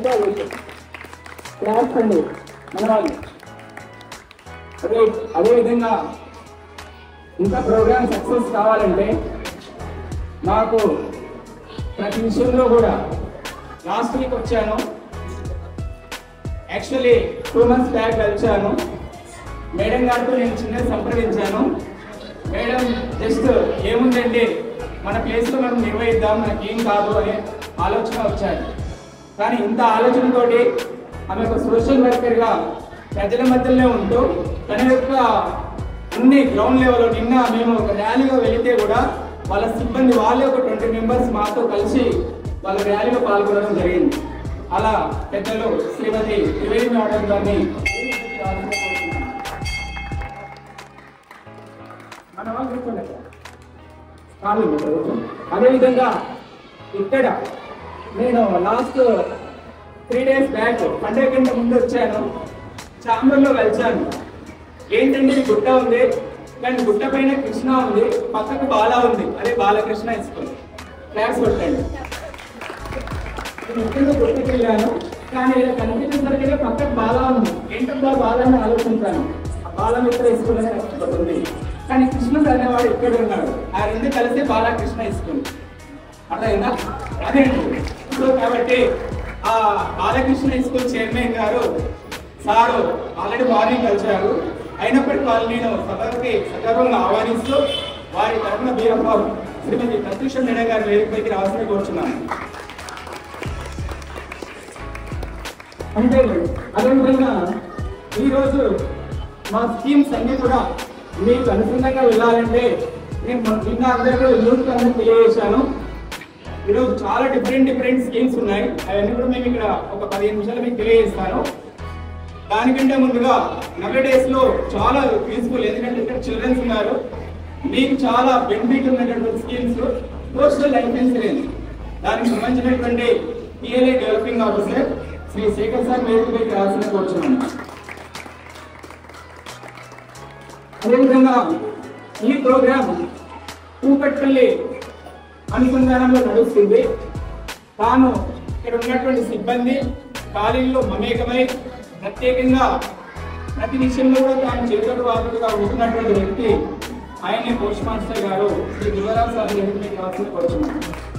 Congratulation class అండి మన వాళ్ళు అదే అదేవిధంగా ఇంకా ప్రోగ్రామ్ సక్సెస్ కావాలంటే నాకు ప్రతి విషయంలో కూడా లాస్ట్ వీక్ వచ్చాను యాక్చువల్లీ టూ మంత్స్ బ్యాక్ కలిసాను మేడం గారితో నేను చిన్న సంప్రదించాను మేడం జస్ట్ ఏముందండి మన ప్లేస్లో మనం నిర్వహిద్దాం మనకేం కాదు అనే ఆలోచన వచ్చాను కానీ ఇంత ఆలోచనతోటి ఆమె ఒక సోషల్ వర్కర్గా ప్రజల మధ్యలో ఉంటూ తన యొక్క అన్ని గ్రౌండ్ లెవెల్లో నిన్న మేము ఒక ర్యాలీలో వెళితే కూడా వాళ్ళ సిబ్బంది వాళ్ళే ఒక ట్వంటీ మెంబర్స్ మాతో కలిసి వాళ్ళ ర్యాలీలో పాల్గొనడం జరిగింది అలా పెద్దలు శ్రీమతి త్రివేణి మేడం గారిని మన వాళ్ళు కూర్చోండి అక్కడ. ఖాళీ ఉంది, కూర్చోండి. అదేవిధంగా ఇక్కడ నేను లాస్ట్ త్రీ డేస్ బ్యాక్ పండగ కంటే ముందు వచ్చాను చాంబర్లో కలిశాను ఏంటంటే ఈ గుట్ట ఉంది కానీ గుట్ట పైన కృష్ణ ఉంది పక్కకు బాల ఉంది అదే బాలకృష్ణ ఇస్తుంది క్లాస్ కొట్టండి నేను ఇంటికి గుట్టకి వెళ్ళాను కానీ ఇలా కనిపించేసరికి పక్కకు బాల ఉంది ఏంటబ్బా బాల అని ఆలోచించాను ఆ బాల మిత్ర ఇసుకునే ఉంది కానీ కృష్ణుడు అనేవాడు ఇక్కడ ఉన్నాడు ఆ రెండు కలిసి బాలకృష్ణ ఇస్తుంది అర్థమైందా అదే సో కాబట్టి ఆ బాలకృష్ణ స్కూల్ చైర్మన్ గారు సారు ఆల్రెడీ మార్నింగ్ కలిశారు అయినప్పటికీ వాళ్ళు నేను సభకి సగర్వంగా ఆహ్వానిస్తూ వారి తరఫున బీరప్ప శ్రీమతి ప్రత్యూష మేడం గారి వేదికపైకి రావాల్సిన కోరుచున్నాను అంటే అదేవిధంగా ఈరోజు మా స్కీమ్స్ అన్ని కూడా మీకు అనుసంధంగా వెళ్ళాలంటే నేను మొన్న- నిన్న అందరూ యూత్ అందరూ తెలియజేశాను ఈరోజు చాలా డిఫరెంట్ డిఫరెంట్ స్కీమ్స్ ఉన్నాయి అవన్నీ కూడా మేము ఇక్కడ ఒక పదిహేను నిమిషాలు మీకు తెలియజేస్తాను దానికంటే ముందుగా నవే డేస్ లో చాలా యూస్ఫుల్ ఎందుకంటే ఇక్కడ చిల్డ్రన్స్ ఉన్నారు మీకు చాలా బెనిఫిట్ ఉన్నటువంటి స్కీమ్స్ పోస్టల్ లైఫ్ ఇన్సూరెన్స్ దానికి సంబంధించినటువంటి PLA developing officer Shri Shekhar sir వేదికపైకి రాసిన కూర్చున్నాను అదేవిధంగా ఈ ప్రోగ్రామ్ కూకట్పల్లి అనుసంధానంలో నడుస్తుంది తాను ఇక్కడ ఉన్నటువంటి సిబ్బంది ఖాళీల్లో మమేకమై ప్రత్యేకంగా ప్రతి విషయంలో కూడా తాను చేతుడు వాదుడుగా ఉంటున్నటువంటి వ్యక్తి ఆయనే పోస్ట్ మాస్టర్ గారు శ్రీ దుర్గారావు సార్ గారికి మీకు రాసిన కోరుతున్నాను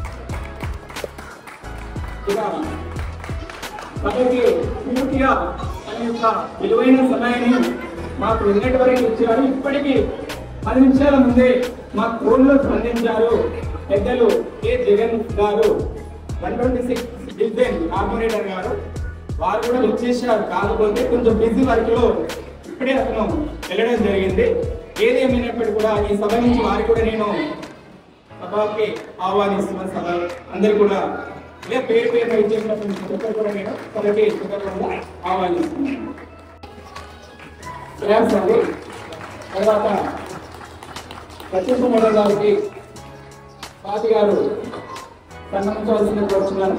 ఇక సభకి పూర్తిగా తన యొక్క విలువైన సమయాన్ని మాకు నిన్నటి వరకు ఇచ్చారు ఇప్పటికీ పది నిమిషాల ముందే మా ఫోన్లో స్పందించారు పెద్దలు కె జగన్ గారు one twenty six division corporator గారు వారు కూడా వచ్చేసారు కాకపోతే కొంచెం బిజీ వర్క్ లో ఇప్పుడే అతను వెళ్ళడం జరిగింది ఏది ఏమైనప్పటికీ కూడా ఈ సభ నుంచి వారికి కూడా నేను సభకి ఆహ్వానిస్తున్న సభ అందరు కూడా ఇదే పేరు పేరు ఇచ్చేసినటువంటి ప్రతి ఒక్కరు కూడా నేను సభకి కృతజ్ఞతలు ఆహ్వానిస్తున్నాను శ్రేయస్ అండి తర్వాత సతీష్ మోడల్ గారికి పాతి గారు సన్మానించవలసిన కోరుతున్నాను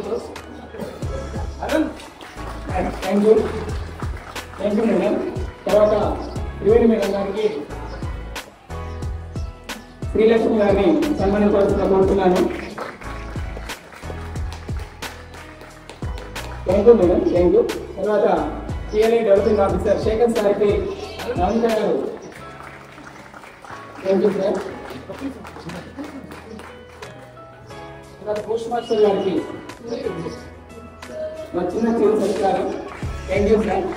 Arun thank you thank you madam తర్వాత త్రివేణి మేడం గారికి శ్రీలక్ష్మి గారిని సన్మానించవలసిన కోరుతున్నాను thank you madam thank you తర్వాత సిఎల్ఐ డెవలపింగ్ ఆఫీసర్ శేఖర్ సార్కి నవీన్ గారు థ్యాంక్ యూ సార్ తర్వాత పోస్ట్ మాస్టర్ గారికి మా చిన్న చిన్న సత్కారం thank you sir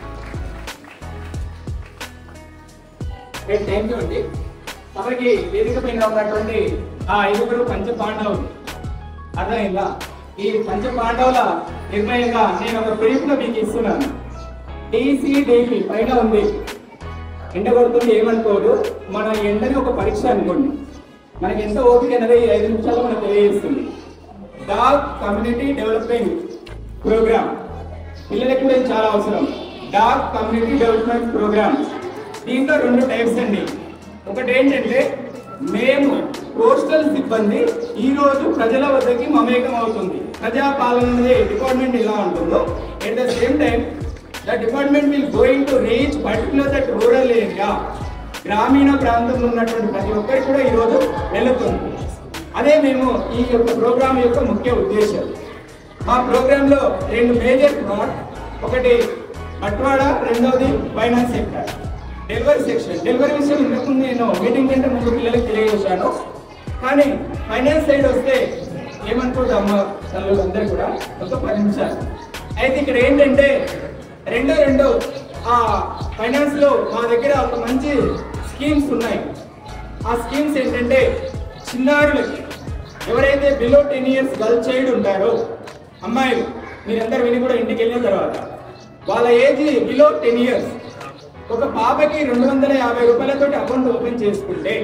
thank you అండి సభకి వేదిక పైన ఉన్నటువంటి ఆ ఐదుగురు పంచ పాండవులు అర్థమైందా ఈ పంచ పాండవుల నిర్ణయంగా నేను ఒక బ్రీఫ్ లో మీకు ఇస్తున్నాను డిసిడిపి పైన ఉంది ఎండ కొడుతుంది ఏమనుకోదు మన ఎండని ఒక పరీక్ష అనుకోండి మనకి ఎంత ఓపిక అనేది ఈ ఐదు నిమిషాల్లో మనకు తెలియజేస్తుంది డాగ్ కమ్యూనిటీ డెవలప్మెంట్ ప్రోగ్రామ్ పిల్లలకు కూడా ఇది చాలా అవసరం డాగ్ కమ్యూనిటీ డెవలప్మెంట్ ప్రోగ్రామ్ దీంట్లో రెండు టైప్స్ అండి ఒకటి ఏంటంటే మేము పోస్టల్ సిబ్బంది ఈ రోజు ప్రజల వద్దకి మమేకం అవుతుంది ప్రజా పాలన అనేది డిపార్ట్మెంట్ ఎలా ఉంటుందో at the same time the department will going to reach particular that rural area గ్రామీణ ప్రాంతంలో ఉన్నటువంటి ప్రతి ఒక్కరికి కూడా ఈరోజు వెళుతుంది అదే మేము ఈ యొక్క ప్రోగ్రామ్ యొక్క ముఖ్య ఉద్దేశం మా ప్రోగ్రామ్ లో రెండు మేజర్ ప్లాట్ ఒకటి బట్వాడ రెండవది finance sector delivery section delivery విషయం ఇంతకుముందు నేను మీటింగ్ కంటే ముందు పిల్లలకి తెలియజేశాను కానీ ఫైనాన్స్ సైడ్ వస్తే ఏమనుకోదు అమ్మ తల్లు అందరూ కూడా ఒక పది నిమిషాలు అయితే ఇక్కడ ఏంటంటే రెండో రెండు ఆ ఫైనాన్స్ లో మా దగ్గర ఒక మంచి స్కీమ్స్ ఉన్నాయి ఆ స్కీమ్స్ ఏంటంటే చిన్నారులకి ఎవరైతే below ten years girl child ఉంటారో అమ్మాయిలు మీరందరూ విని కూడా ఇంటికి వెళ్ళిన తర్వాత వాళ్ళ ఏజ్ బిలో టెన్ ఇయర్స్ ఒక పాపకి రెండు వందల యాభై రూపాయలతో అకౌంట్ ఓపెన్ చేసుకుంటే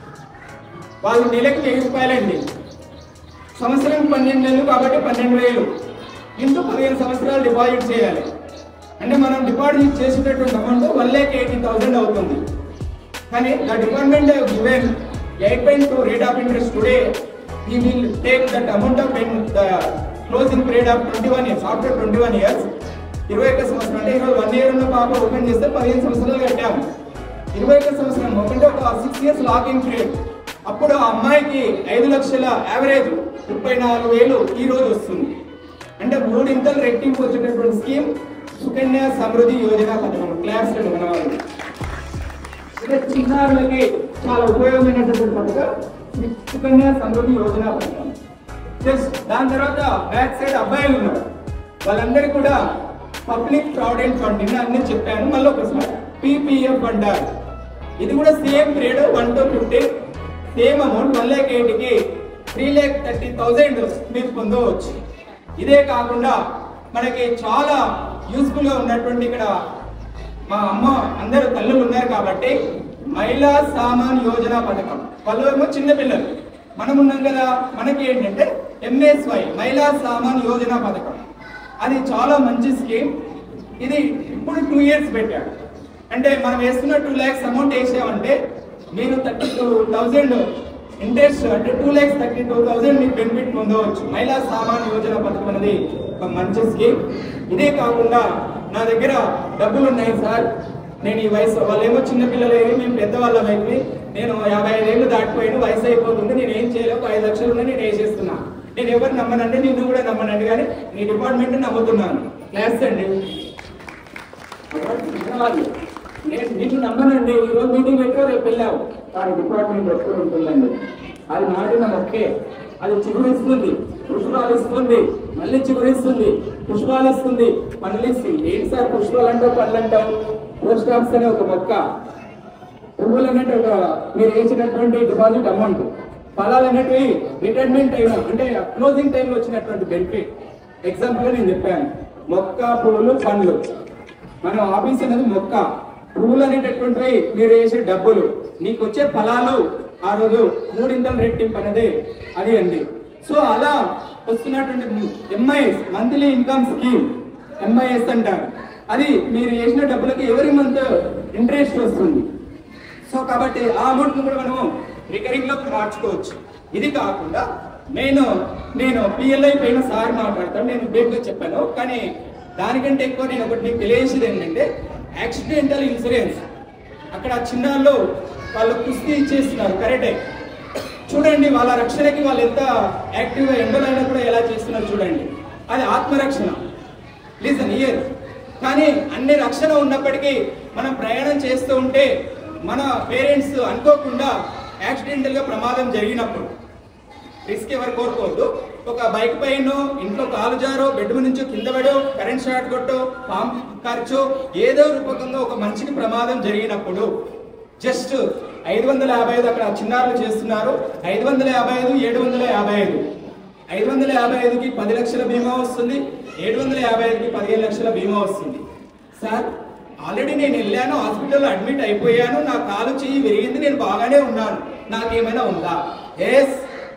వాళ్ళు నెలకి వెయ్యి రూపాయలండి సంవత్సరం పన్నెండు నెలలు కాబట్టి పన్నెండు వేలు ఇంటూ పదిహేను సంవత్సరాలు డిపాజిట్ చేయాలి అంటే మనం డిపాజిట్ చేసేటటువంటి amount one lakh eighty thousand అవుతుంది కానీ the department given eight point two rate of interest today he will take that amount of when the closing period of 21 years after 21 years ఇరవై ఒక్క సంవత్సరం అంటే ఈరోజు వన్ ఇయర్ ఉన్న పాప ఓపెన్ చేస్తే పదిహేను సంవత్సరాలు కట్టాము ఇరవై ఒక్క సంవత్సరం అంటే ఒక సిక్స్ ఇయర్స్ లాకింగ్ పీరియడ్ అప్పుడు ఆ అమ్మాయికి ఐదు లక్షల యావరేజ్ ముప్పై నాలుగు వేలు ఈ రోజు వస్తుంది అంటే మూడింతలు రెట్టింపు వచ్చేటటువంటి స్కీమ్ సుకన్య సమృద్ధి యోజన పథకం క్లాస్ రెండు మన వాళ్ళు అంటే చిన్నారులకి చాలా ఉపయోగమైనటువంటి పథకం ఈ సుకన్య సమృద్ధి యోజన పథకం జస్ట్ దాని తర్వాత బ్యాక్ సైడ్ అబ్బాయిలు ఉన్నారు వాళ్ళందరూ కూడా పబ్లిక్ ప్రావిడెంట్ ఫండ్ నిన్న అన్ని చెప్పాను మళ్ళీ ఒకసారి పీపీఎఫ్ అంటారు ఇది కూడా same period one two fifty same amount one lakh ఎయిట్కి త్రీ ల్యాక్ థర్టీ థౌజండ్ మీరు పొందవచ్చు ఇదే కాకుండా మనకి చాలా యూస్ఫుల్ గా ఉన్నటువంటి ఇక్కడ మా అమ్మ అందరు తల్లులు ఉన్నారు కాబట్టి మహిళా సామాన్ యోజన పథకం వాళ్ళు ఏమో చిన్న పిల్లలు మనం ఉన్నాం కదా మనకి ఏంటంటే ఎంఎస్వై మహిళా సామాన్ యోజన పథకం అది చాలా మంచి స్కీమ్ ఇది ఇప్పుడు టూ ఇయర్స్ పెట్టాడు అంటే మనం వేస్తున్న టూ ల్యాక్స్ అమౌంట్ వేసామంటే మీరు థర్టీ టూ థౌజండ్ ఇంట్రెస్ట్ అంటే two lakhs thirty two thousand మీకు బెనిఫిట్ పొందవచ్చు మహిళా సామాన్ యోజన పథకం అనేది ఒక మంచి స్కీమ్ ఇదే కాకుండా నా దగ్గర డబ్బులు ఉన్నాయి సార్ నేను ఈ వయసు వాళ్ళేమో చిన్న పిల్లలు ఏమి మేము పెద్దవాళ్ళం అయితే నేను యాభై ఐదు ఏళ్ళు దాటిపోయాను వయసు అయిపోతుంది నేను ఏం చేయలేవు ఒక ఐదు లక్షలు ఉన్నాయి నేను వేసేస్తున్నా నేను ఎవరు నమ్మనండి నిన్ను కూడా నమ్మనండి కానీ నీ డిపార్ట్మెంట్ నమ్ముతున్నాను క్లాస్ అండి వాళ్ళు. నేను నిన్ను నమ్మనండి ఈ రోజు మీటింగ్ పెట్టో రేపు వెళ్ళావు కానీ డిపార్ట్మెంట్ ఎక్కడ ఉంటుందండి అది నాటిన మొక్కే అది చిగురిస్తుంది పుష్పాలు ఇస్తుంది మళ్ళీ చిగురిస్తుంది పుష్పాలు ఇస్తుంది పండ్లు ఇస్తుంది ఏంటి సార్ పుష్పాలు అంటావు పండ్లు అంటావు పోస్ట్ ఆఫీస్ అనే ఒక మొక్క పువ్వులు అన్నట్టు ఒక మీరు వేసినటువంటి డిపాజిట్ అమౌంట్ ఫలాలు అనేటివి రిటైర్మెంట్ అయిన అంటే క్లోజింగ్ టైంలో వచ్చినటువంటి బెనిఫిట్ ఎగ్జాంపుల్ నేను చెప్పాను మొక్క పువ్వులు పండ్లు మన ఆఫీస్ అనేది మొక్క పువ్వులు అనేటటువంటివి మీరు వేసే డబ్బులు నీకు వచ్చే ఫలాలు ఆ రోజు మూడింతలు రెట్టింపు అనేది అది అండి సో అలా వస్తున్నటువంటి MIS monthly income scheme MIS అంటారు అది మీరు వేసిన డబ్బులకి ఎవరి మంత్ ఇంట్రెస్ట్ వస్తుంది సో కాబట్టి ఆ అమౌంట్ కూడా మనము రికరింగ్ లో మార్చుకోవచ్చు ఇది కాకుండా నేను నేను పిఎల్ఐ పైన సార్ మాట్లాడతాను నేను బ్రీఫ్ గా చెప్పాను కానీ దానికంటే ఎక్కువ నేను ఒకటి మీకు తెలియజేసేది ఏంటంటే యాక్సిడెంటల్ ఇన్సూరెన్స్ అక్కడ చిన్నాళ్ళు వాళ్ళు కుస్తీ ఇచ్చేస్తున్నారు కరెక్టే చూడండి వాళ్ళ రక్షణకి వాళ్ళు ఎంత యాక్టివ్గా ఎండలైనా కూడా ఎలా చేస్తున్నారు చూడండి అది ఆత్మరక్షణ లిసన్ ఇయర్ కానీ అన్ని రక్షణ ఉన్నప్పటికీ మనం ప్రయాణం చేస్తూ ఉంటే మన పేరెంట్స్ అనుకోకుండా యాక్సిడెంటల్ గా ప్రమాదం జరిగినప్పుడు రిస్క్ ఎవరు కోరుకోవద్దు ఒక బైక్ పైన ఇంట్లో కాలు జారో బెడ్ మీద నుంచో కింద పడో కరెంట్ షాట్ కొట్టో పాము ఖర్చు ఏదో రూపకంగా ఒక మనిషికి ప్రమాదం జరిగినప్పుడు జస్ట్ ఐదు వందల యాభై ఐదు అక్కడ చిన్నారులు చేస్తున్నారు ఐదు వందల యాభై ఐదు ఏడు వందల యాభై ఐదు ఐదు వందల యాభై ఐదుకి పది లక్షల బీమా వస్తుంది ఏడు వందల యాభై ఐదుకి పదిహేను లక్షల బీమా వస్తుంది సార్ ఆల్రెడీ నేను వెళ్ళాను హాస్పిటల్లో అడ్మిట్ అయిపోయాను నా కాలు చెయ్యి విరిగింది నేను బాగానే ఉన్నాను నాకేమైనా ఉందా ఎస్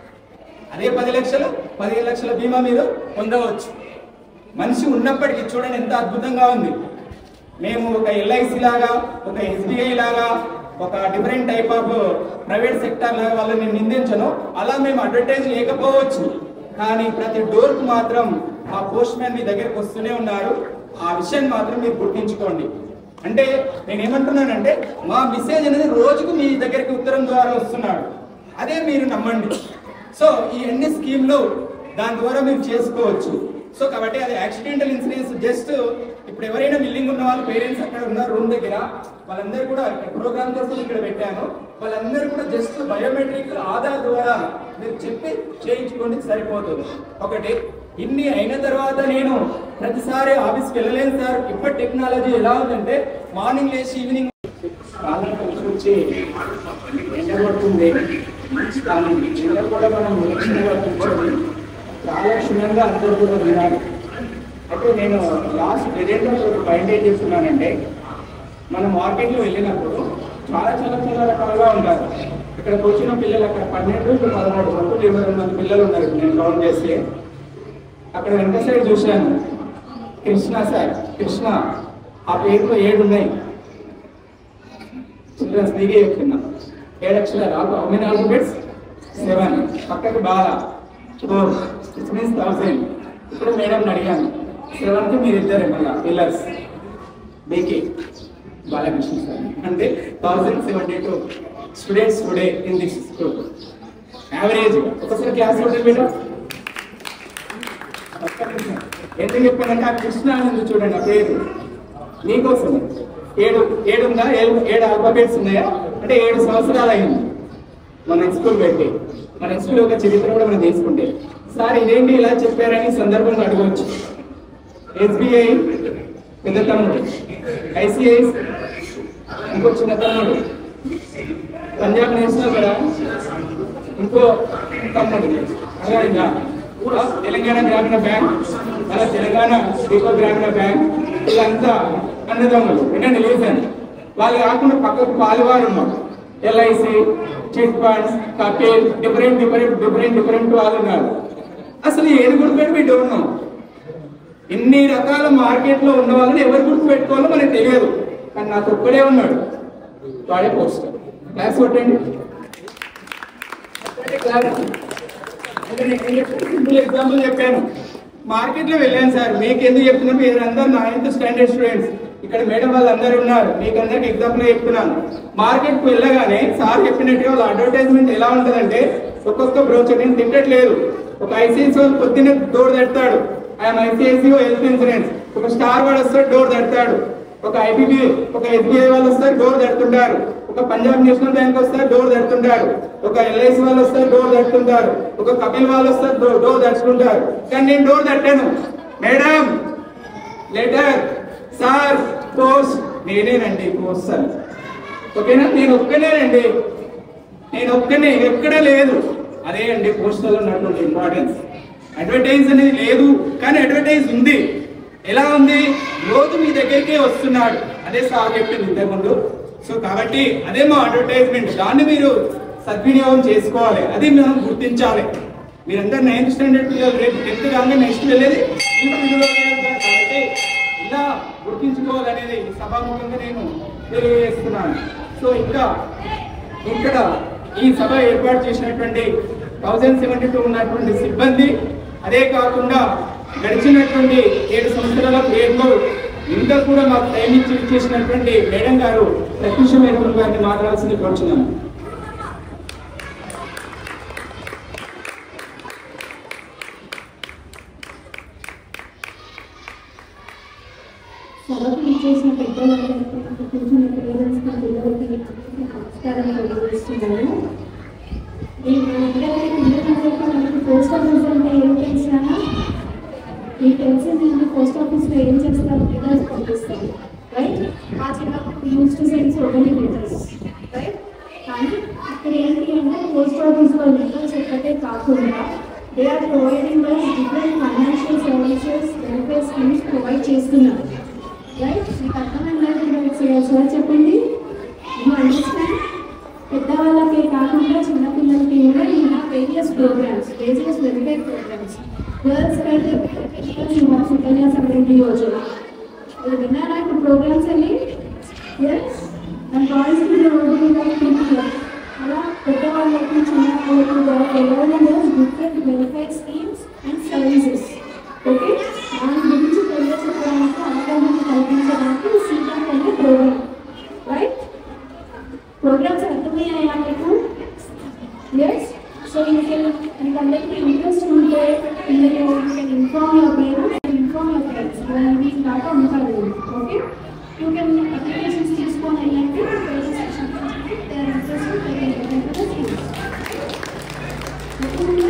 అదే పది లక్షలు పదిహేను లక్షల బీమా మీరు పొందవచ్చు మనిషి ఉన్నప్పటికీ చూడండి ఎంత అద్భుతంగా ఉంది మేము ఒక ఎల్ఐసి లాగా ఒక ఎస్బీఐ లాగా ఒక different type of private sector లాగా వాళ్ళని నేను నిందించను అలా మేము అడ్వర్టైజ్ లేకపోవచ్చు కానీ ప్రతి డోర్కు మాత్రం ఆ పోస్ట్ మ్యాన్ మీ దగ్గరకు వస్తూనే ఉన్నారు ఆ విషయాన్ని మాత్రం మీరు గుర్తించుకోండి అంటే నేను ఏమంటున్నానంటే మా మెసేజ్ అనేది రోజుకు మీ దగ్గరికి ఉత్తరం ద్వారా వస్తున్నాడు అదే మీరు నమ్మండి సో ఈ అన్ని స్కీమ్లు దాని ద్వారా మీరు చేసుకోవచ్చు సో కాబట్టి అది యాక్సిడెంటల్ ఇన్సిడెన్స్ జస్ట్ ఇప్పుడు ఎవరైనా బిల్డింగ్ ఉన్న వాళ్ళు పేరెంట్స్ అక్కడ ఉన్నారు రూమ్ దగ్గర వాళ్ళందరూ కూడా ప్రోగ్రామ్ కోసం ఇక్కడ పెట్టాను వాళ్ళందరూ కూడా జస్ట్ బయోమెట్రిక్ ఆధార్ ద్వారా మీరు చెప్పి చేయించుకోండి సరిపోతుంది ఒకటి ఇన్ని అయిన తర్వాత నేను ప్రతిసారి ఆఫీస్కి వెళ్ళలేను సార్ ఇప్పటి టెక్నాలజీ ఎలా ఉందంటే మార్నింగ్ లేచి ఈవినింగ్ కాలం కలిసి వచ్చి ఎండ కొడుతుంది మంచి కాలం ఎండ కూడా మనం నిరీక్షణగా కూర్చొని చాలా క్షుణ్ణంగా అందరూ కూడా వినాలి అయితే నేను లాస్ట్ ప్రెజెంట్ ఒక పాయింట్ ఏం చేస్తున్నానంటే మనం మార్కెట్లో వెళ్ళినప్పుడు చాలా చాలా చాలా రకాలుగా ఉంటారు ఇక్కడికి వచ్చిన పిల్లలు అక్కడ పన్నెండు టు పదమూడు మంది ఇరవై మంది పిల్లలు ఉన్నారు నేను కౌంట్ చేసి అక్కడ వెనక సైడ్ చూశాను కృష్ణ సార్ కృష్ణ ఆ పేరులో ఏడు ఉన్నాయి చిల్డ్రన్స్ మీకే చెప్తున్నా ఏడు అక్షరాలు హౌ మెనీ ఆల్ఫాబెట్స్ సెవెన్ పక్కకి బాగా ఫోర్ ఇట్స్ మీన్స్ థౌసండ్ ఇప్పుడు మేడం అడిగాను సెవెన్కి మీరు ఇద్దరే మళ్ళా పిల్లర్స్ బీకే బాలకృష్ణ సార్ అంటే thousand seventy two students today in this school average ఒకసారి క్లాస్ ఉంటుంది మేడం ఎందుకు చెప్పానంటే ఆ కృష్ణ అని ఉంది చూడండి ఆ పేరు మీకోసం ఏడు ఏడు ఉందా ఏడు ఏడు ఆల్ఫాబెట్స్ ఉన్నాయా అంటే ఏడు సంవత్సరాలు అయింది మన స్కూల్ పెట్టి మన స్కూల్ యొక్క చరిత్ర కూడా మనం తీసుకుంటే సార్ ఇదేంటి ఇలా చెప్పారని సందర్భంగా అడగవచ్చు ఎస్బీఐ పెద్ద తమ్ముడు ఐసిఐ ఇంకో చిన్న తమ్ముడు పంజాబ్ నేషనల్ కూడా ఇంకో తమ్ముడు అలాగా కూడా తెలంగాణ గ్రామీణ బ్యాంక్ అలా తెలంగాణ దీప గ్రామీణ బ్యాంక్ వీళ్ళంతా అన్నదమ్ములు వినండి లేదండి వాళ్ళు కాకుండా పక్కకు పాలువారు ఉన్నారు LIC chit funds Kapil different different different different వాళ్ళు ఉన్నారు అసలు ఏది గుర్తుపెట్టి మీ డోర్ నో ఇన్ని రకాల మార్కెట్ లో ఉన్న వాళ్ళని ఎవరు గుర్తు పెట్టుకోవాలో మనకు తెలియదు కానీ నాకు ఒక్కడే ఉన్నాడు వాడే పోస్ట్ క్లాస్ కొట్టండి సింపుల్ ఎగ్జాంపుల్ చెప్పాను మార్కెట్ లో వెళ్ళాను సార్ మీకు ఎందుకు చెప్తున్నాను మీరు అందరు నైన్త్ స్టాండర్డ్ స్టూడెంట్స్ ఇక్కడ మేడం వాళ్ళు అందరూ ఉన్నారు మీకు అందరికి ఎగ్జాంపుల్ చెప్తున్నాను మార్కెట్ కు వెళ్ళగానే సార్ చెప్పినట్టుగా వాళ్ళ అడ్వర్టైజ్మెంట్ ఎలా ఉంటదంటే ఒక్కొక్క బ్రోచర్ నేను తిట్టట్లేదు ఒక ఐసీఐసీ వాళ్ళు పొద్దున్నే డోర్ తడతాడు ఐఎమ్ ఐసీఐసీ హెల్త్ ఇన్సూరెన్స్ ఒక స్టార్ వాడు వస్తాడు డోర్ తడతాడు ఒక ఐబీబీ ఒక ఎస్బీఐ వాళ్ళు వస్తారు డోర్ తడుతుంటారు ఒక పంజాబ్ నేషనల్ బ్యాంక్ వస్తారు డోర్ తడుతుంటారు ఒక ఎల్ఐసి వాళ్ళు వస్తారు డోర్ తడుతుంటారు ఒక కపిల్ వాళ్ళు వస్తారు డోర్ డోర్ తడుచుకుంటారు కానీ నేను డోర్ తట్టాను మేడం లెటర్ సార్ పోస్ట్ నేనేనండి పోస్ట్ సార్ ఓకేనా నేను ఒక్కనేనండి నేను ఒక్కనే ఎక్కడ లేదు అదే అండి పోస్టల్ ఉన్నటువంటి ఇంపార్టెన్స్ అడ్వర్టైజ్ అనేది లేదు కానీ అడ్వర్టైజ్ ఉంది ఎలా ఉంది రోజు మీ దగ్గరికే వస్తున్నాడు అదే సార్ చెప్పింది ఇంతకుముందు సో కాబట్టి అదే మా అడ్వర్టైజ్మెంట్ దాన్ని మీరు సద్వినియోగం చేసుకోవాలి అది మనం గుర్తించాలి మీరందరూ నైన్త్ స్టాండర్డ్ పిల్లలు రేపు టెన్త్ కాగానే నెక్స్ట్ వెళ్ళేది ఇంటర్మీడియట్ వెళ్ళాలి కాబట్టి ఇలా గుర్తించుకోవాలనేది సభాముఖంగా నేను తెలియజేస్తున్నాను సో ఇంకా ఇక్కడ ఈ సభ ఏర్పాటు చేసినటువంటి థౌజండ్ సెవెంటీ టూ ఉన్నటువంటి సిబ్బంది అదే కాకుండా గడిచినటువంటి ఏడు సంవత్సరాల పేరులో ఇంకా కూడా మాకు టైం ఇచ్చి చేసినటువంటి మేడం గారు ప్రత్యూష మేడం గారిని మాట్లాడాల్సింది కోరుచున్నాను సభకు చేసిన పెద్దలందరికీ కూర్చున్న పేరెంట్స్కి పిల్లలకి నమస్కారం తెలియజేస్తున్నాను ఈ మనందరికీ పిల్లలందరికీ మనకి పోస్ట్ ఆఫీస్ అంటే ఏం తెలిసినా ఈ తెలిసి నేను పోస్ట్ ఆఫీస్లో ఏం చేస్తాను లెటర్స్ పంపిస్తాను రైట్ ఆ చిన్నప్పుడు use to send so many letters right కానీ ఇక్కడ ఏంటి అంటే పోస్ట్ ఆఫీస్లో లెటర్స్ ఒక్కటే కాకుండా they are providing different financial services welfare schemes provide చేస్తున్నారు రైట్ మీకు అర్థమైందా సార్ చెప్పండి యూ అండర్స్టాండ్ పెద్దవాళ్ళకే కాకుండా చిన్నపిల్లలకి కూడా ఇలా various programs various welfare programs girls అయితే సుకన్య సమృద్ధి యోజన ఇది విన్నారా ఇప్పుడు ప్రోగ్రామ్స్ అన్ని ఎస్ అండ్ బాయ్స్ అలా పెద్దవాళ్ళకి చిన్నవాళ్ళకి ఎవరైనా different welfare schemes and services okay దాని గురించి తెలియజేయడానికి అవగాహన కల్పించడానికి సీఎం అనే ప్రోగ్రామ్ రైట్ ప్రోగ్రామ్స్ అర్థమయ్యాయా మీకు ఎస్ సో మీకు మీకు అందరికీ ఇంట్రెస్ట్ ఉంటే way in the you can inform your parents and inform your friends. When we start on the okay? You can applications తీసుకొని వెళ్ళండి parents their interest they can get into the schools. Okay?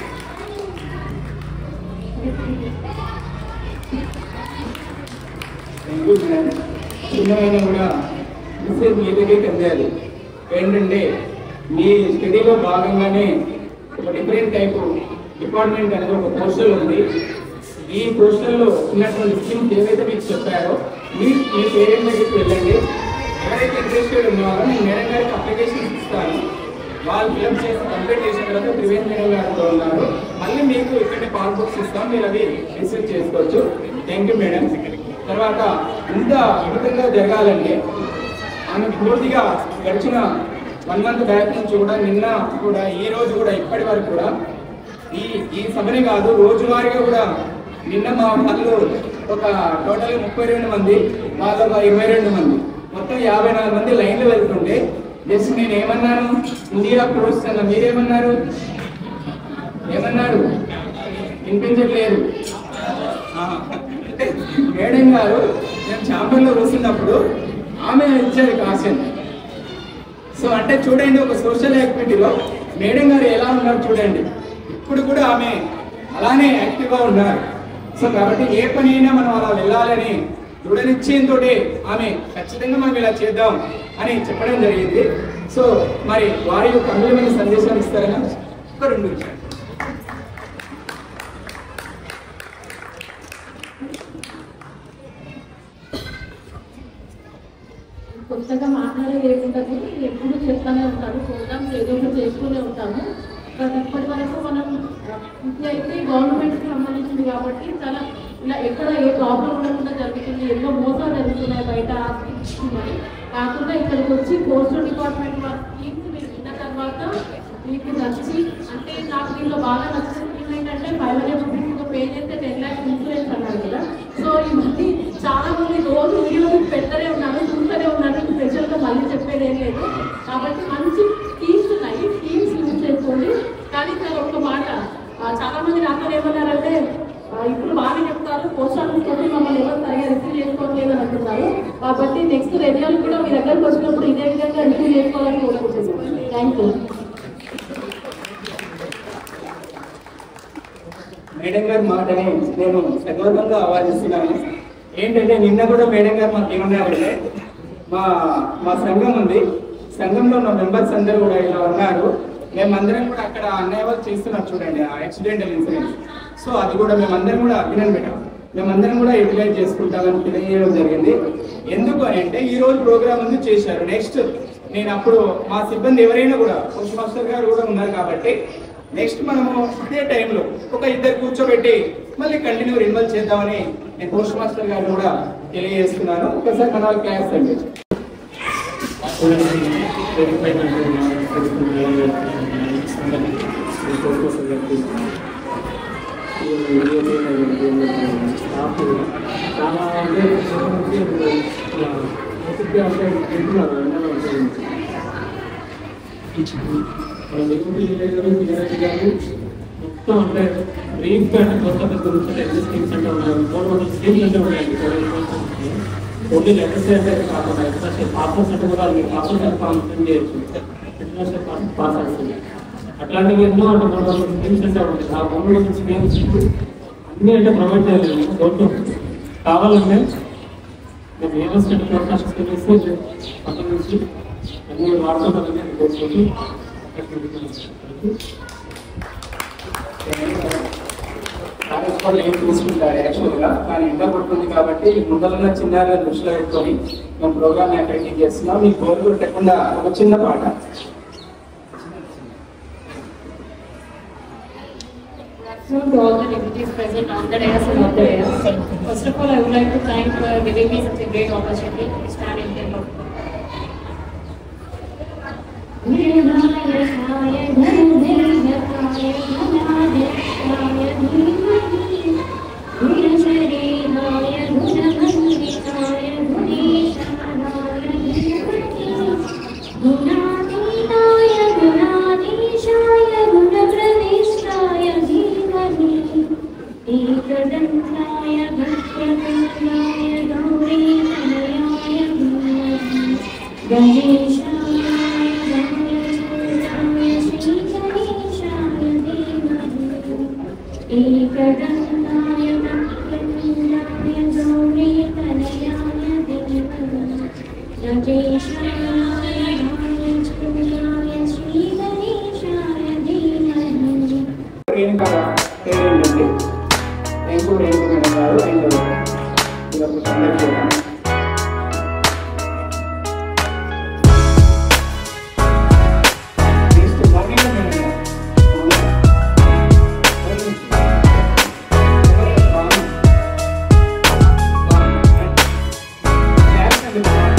చిన్నమైనా కూడా message మీ దగ్గరికి అందాలి ఏంటంటే మీ స్టడీలో భాగంగానే ఒక డిఫరెంట్ టైప్ డిపార్ట్మెంట్ అనేది ఒక పోస్టల్ ఉంది ఈ పోస్టల్లో ఉన్నటువంటి స్కీమ్స్ ఏవైతే మీకు చెప్పారో మీరు మీ పేరెంట్ దగ్గరికి వెళ్ళండి ఎవరైతే ఇంట్రెస్టెడ్ ఉన్నారో నేను మేడం గారికి అప్లికేషన్ ఇస్తాను వాళ్ళు ఫిల్అప్ చేసి కంప్లీట్ చేసిన తర్వాత త్రివేణి మేడం గారితో ఉన్నారు మళ్ళీ మీకు ఇక్కడే పాస్ బుక్స్ ఇస్తాం మీరు అవి రిసీవ్ చేసుకోవచ్చు థ్యాంక్ యూ మేడం తర్వాత ఇంత అద్భుతంగా జరగాలంటే ఆమె పూర్తిగా గడిచిన వన్ మంత్ బ్యాక్ నుంచి కూడా నిన్న కూడా ఈ రోజు కూడా ఇప్పటి వరకు కూడా ఈ ఈ సభనే కాదు రోజువారీగా కూడా నిన్న మా వాళ్ళు ఒక టోటల్ ముప్పై రెండు మంది వాళ్ళు ఒక ఇరవై రెండు మంది మొత్తం యాభై నాలుగు మంది లైన్లో వెళ్తుంటే జస్ట్ నేను ఏమన్నాను ఇండియా కోర్స్ అన్న మీరేమన్నారు ఏమన్నారు వినిపించట్లేదు ఆ, అంటే మేడం గారు నేను ఛాంబర్లో కూర్చున్నప్పుడు ఆమె ఇచ్చారు కాషన్ సో అంటే చూడండి ఒక సోషల్ యాక్టివిటీలో మేడం గారు ఎలా ఉన్నారు చూడండి ఇప్పుడు కూడా ఆమె అలానే యాక్టివ్గా ఉన్నారు సో కాబట్టి ఏ పని అయినా మనం అలా వెళ్ళాలని దృఢనిశ్చయంతో ఆమె ఖచ్చితంగా మనం ఇలా చేద్దాం అని చెప్పడం జరిగింది సో మరి వారి యొక్క అమూల్యమైన సందేశాలు ఇస్తారని ఒక రెండు నిమిషాలు కొత్తగా మాట్లాడేది ఏముండదు ఎప్పుడు చెప్తానే ఉంటాను ప్రోగ్రామ్స్ ఏదో ఒకటి చేస్తూనే ఉంటాము బట్ ఇప్పటి వరకు మనం ఇది అయితే గవర్నమెంట్కి సంబంధించింది కాబట్టి చాలా ఇలా ఎక్కడ ఏ ప్రాబ్లం ఉండకుండా జరుగుతుంది ఎన్నో మోసాలు జరుగుతున్నాయి బయట మరి కాకుండా ఇక్కడికి వచ్చి పోస్టల్ డిపార్ట్మెంట్ వారి స్కీమ్స్ మీరు విన్న తర్వాత మీకు నచ్చి అంటే నాకు దీనిలో బాగా నచ్చిన స్కీమ్ ఏంటంటే ఫైవ్ హండ్రెడ్ రూపీస్ పే చేస్తే టెన్ ల్యాక్స్ ఇన్సూరెన్స్ అన్నారు కదా సో ఇవన్నీ చాలా మంది రోజు వీడియోస్ పెడతానే ఉన్నారు చూస్తూనే ఉన్నారు స్పెషల్గా మళ్ళీ చెప్పేది ఏం లేదు కాబట్టి మంచి స్కీమ్స్ ఉన్నాయి స్కీమ్స్ యూజ్ చేసుకోండి కానీ సార్ ఒక మాట ఆ, చాలా మంది నాతో ఏమన్నారంటే ఆ, ఇప్పుడు బాగా చెప్తారు పోస్ట్ ఆఫీస్ తోటి మమ్మల్ని ఎవరు సరిగా రిసీవ్ చేసుకోవట్లేదు అని అంటున్నారు కాబట్టి నెక్స్ట్ రెన్యూల్ కూడా మీ దగ్గరకు వచ్చినప్పుడు ఇదే విధంగా రిసీవ్ చేసుకోవాలని కోరుకుంటున్నాను థ్యాంక్ యూ మేడం గారి మాటని నేను సగౌరవంగా ఆవాదిస్తున్నాను ఏంటంటే నిన్న కూడా మేడం గారు మాకు ఏమన్నారంటే మా మా సంఘం ఉంది సంఘంలో ఉన్న మెంబర్స్ అందరూ కూడా ఇలా ఉన్నారు మేమందరం కూడా అక్కడ అన్నయ్య వాళ్ళు చేస్తున్నారు చూడండి ఆ యాక్సిడెంటల్ ఇన్సూరెన్స్ సో అది కూడా మేమందరం కూడా అభినందన పెట్టాం మేమందరం కూడా యూటిలైజ్ చేసుకుంటామని తెలియజేయడం జరిగింది ఎందుకు అని అంటే ఈ రోజు ప్రోగ్రామ్ ఉంది చేశారు నెక్స్ట్ నేను అప్పుడు మా సిబ్బంది ఎవరైనా కూడా పోస్ట్ మాస్టర్ గారు కూడా ఉన్నారు కాబట్టి నెక్స్ట్ మనము ఇదే టైంలో ఒక ఇద్దరు కూర్చోబెట్టి మళ్ళీ కంటిన్యూ ఇన్వాల్వ్ చేద్దామని నేను పోస్ట్ మాస్టర్ గారు కూడా తెలియజేస్తున్నాను ఒకసారి మన క్లాస్ అండి చాలా అంటే అంటే వింటున్నారు మొత్తం అంటే బ్రీఫ్ గా కొత్త పెద్ద గురించి ఎన్ని స్కీమ్స్ అంటే ఉన్నాయి మూడు వందల స్కీమ్స్ అంటే ఉన్నాయండి ఓన్లీ లెటర్స్ అంటే కాకుండా ఇంటర్నేషనల్ పాస్పోర్ట్స్ అంటే కూడా మీ పాస్పోర్ట్ ఫామ్ సెండ్ చేయొచ్చు ఇంటర్నేషనల్ పాస్ పాస్ అవుతుంది అట్లాంటివి ఎన్నో అంటే మూడు వందల స్కీమ్స్ అంటే ఉంటాయి ఆ మూడు వందల స్కీమ్స్ అన్ని అంటే ప్రొవైడ్ చేయలేదు గవర్నమెంట్ కావాలంటే మేము ఏ స్టేట్ ప్రోగ్రామ్స్ తెలిస్తే పక్కన నుంచి అన్ని వాడుకోవాలని కోరుకుంటూ కార్యక్రమాలు ఏం తీసుకుంటారు యాక్చువల్గా కానీ ఎండ పడుతుంది కాబట్టి ముందరున్న చిన్నారుల దృష్టిలో పెట్టుకొని మేము ప్రోగ్రామ్ యాక్టివిటీ చేస్తున్నాం మీకు బోర్ పెట్టకుండా ఒక చిన్న పాట afternoon to all the deputies present on the dais and on the dais. First of all, I would like to thank for giving me such a great opportunity to stand in front of निर्भयकाय धनधैर्यकाय धनादेशाय धीमहि गुणशरीराय गुणमण्डिताय गुणेशानाय धीमहि गुणातीताय गुणाधीशाय गुणप्रविष्टाय धीमहि एकदन्ताय वक्रतुण्डाय गौरीतनयाय धीमहि नटेशाय भानुचन्द्राय श्रीगणेशाय धीमहि రేణుక పేరేంటండి రేణుకు రేణుకు madam గారు and ఇదొక సందర్భం కూడా నెక్స్ట్ మౌనిక మేడం గారు. మౌనిక. ఎవరు? భాను. భాను. క్లాస్ అండి భాను.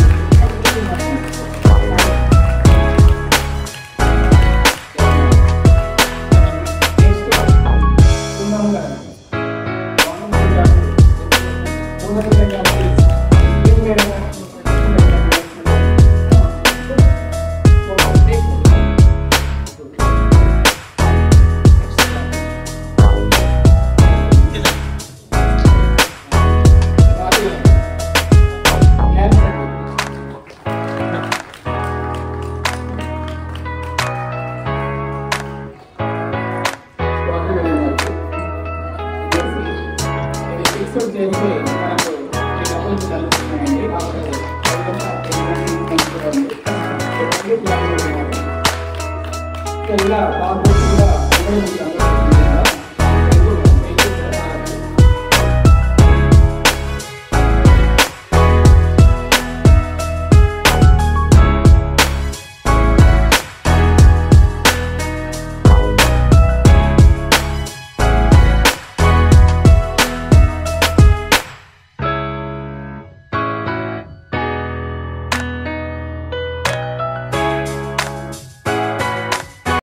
ఫిక్స్డ్ చేసి మనకు ఈ డబ్బులు కలుగుతున్నాయండి ఇలా బాగా కూడా అందరూ